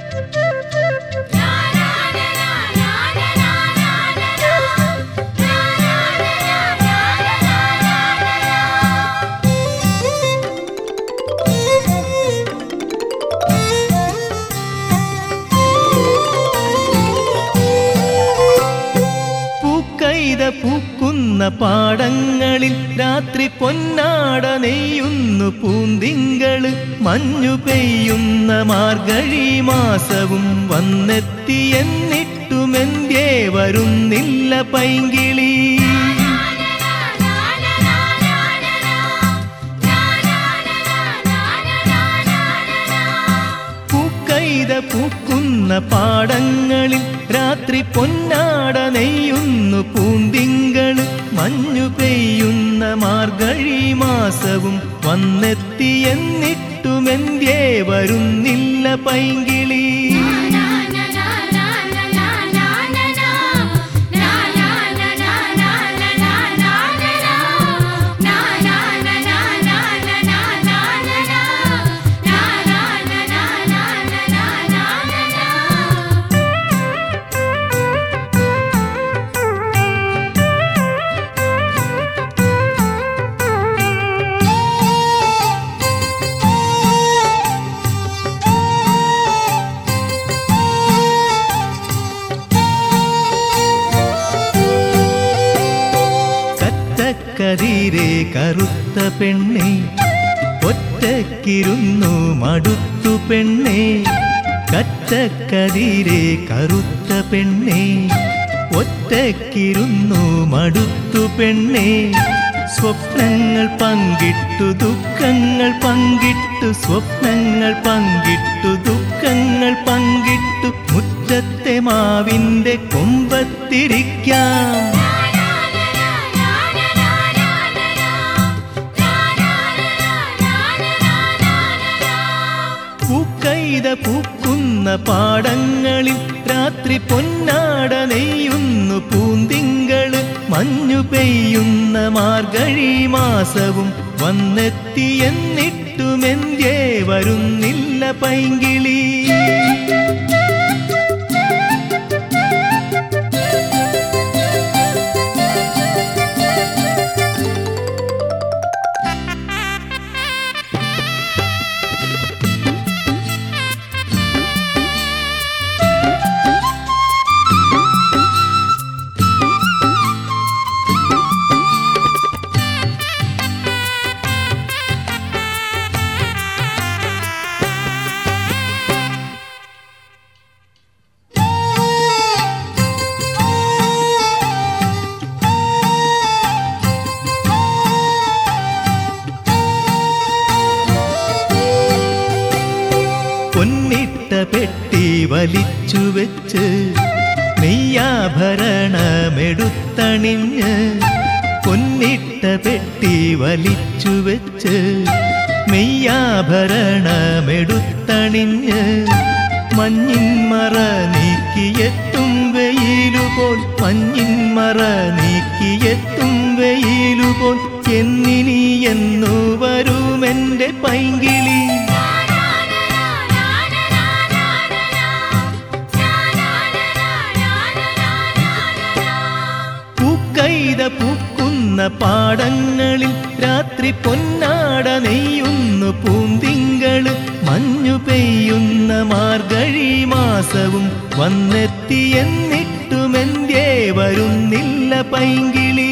പൂക്കൈത പൂക്കുന്ന പാടങ്ങളിൽ രാത്രി പൊന്നാട നെയ്യുന്നു പൂന്തിങ്കള് മഞ്ഞു പെയ്യുന്ന മാർഗഴി മാസവും വന്നെത്തി എന്നിട്ടുമെന്തേ വരുന്നില്ല പൈങ്കിളി പൂക്കൈത പൂക്കുന്ന പാടങ്ങളിൽ രാത്രി പൊന്നാട നെയ്യുന്നു പൂന്തിങ്കള് മഞ്ഞു പെയ്യുന്ന മാർഗഴി മാസവും വന്നെത്തി എന്നിട്ടുമെന്തേ വരുന്നില്ല പൈങ്കിളി കറ്റക്കതിരെ കറുത്ത പെണ്ണെ ഒറ്റക്കിരുന്നു മടുത്തു പെണ്ണെ കറ്റക്കതിരെ കറുത്ത പെണ്ണെ ഒറ്റക്കിരുന്നു മടുത്തു പെണ്ണെ സ്വപ്നങ്ങൾ പങ്കിട്ടു ദുഃഖങ്ങൾ പങ്കിട്ടു സ്വപ്നങ്ങൾ പങ്കിട്ടു ദുഃഖങ്ങൾ പങ്കിട്ടു മുറ്റത്തെ മാവിൻ്റെ കൊമ്പത്തിരിക്കാം പൂക്കൈത പൂക്കുന്ന പാടങ്ങളിൽ രാത്രി പൊന്നാട നെയ്യുന്നു പൂന്തിങ്കള് മഞ്ഞു പെയ്യുന്ന മാർഗഴി മാസവും വന്നെത്തി എന്നിട്ടുമെന്തേ വരുന്നില്ല പൈങ്കിളി പൊന്നിട്ട പെട്ടി വലിച്ചു വെച്ച് നെയ്യാഭരണമെടുത്തണിഞ്ഞ് പൊന്നിട്ട പെട്ടി വലിച്ചു വെച്ച് മെയ്യാഭരണമെടുത്തണിഞ്ഞ് മഞ്ഞിൻ മറ നീക്കിയെത്തും വെയിലുപോൽ മഞ്ഞിൻ മറ നീക്കിയെത്തും വെയിലുപോൽ എന്നിനി എന്നു വരുമെൻ്റെ പൈങ്കിളി പൂക്കൈത പൂക്കുന്ന പാടങ്ങളിൽ രാത്രി പൊന്നാട നെയ്യുന്നു പൂന്തിങ്കള് മഞ്ഞു പെയ്യുന്ന മാർഗഴി മാസവും വന്നെത്തി എന്നിട്ടുമെന്തേ വരുന്നില്ല പൈങ്കിളി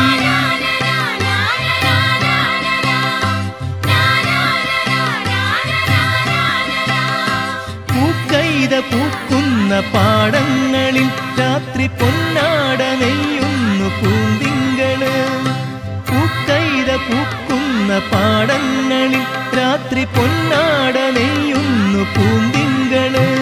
പൂക്കൈത പൂക്കുന്ന പാടങ്ങളിൽ രാത്രി പൊന്നാട നെയ്യുന്നു പൂന്തിങ്കള് പൂക്കൈത പൂക്കുന്ന പാടങ്ങളിൽ രാത്രി പൊന്നാട നെയ്യുന്നു പൂന്തിങ്കള്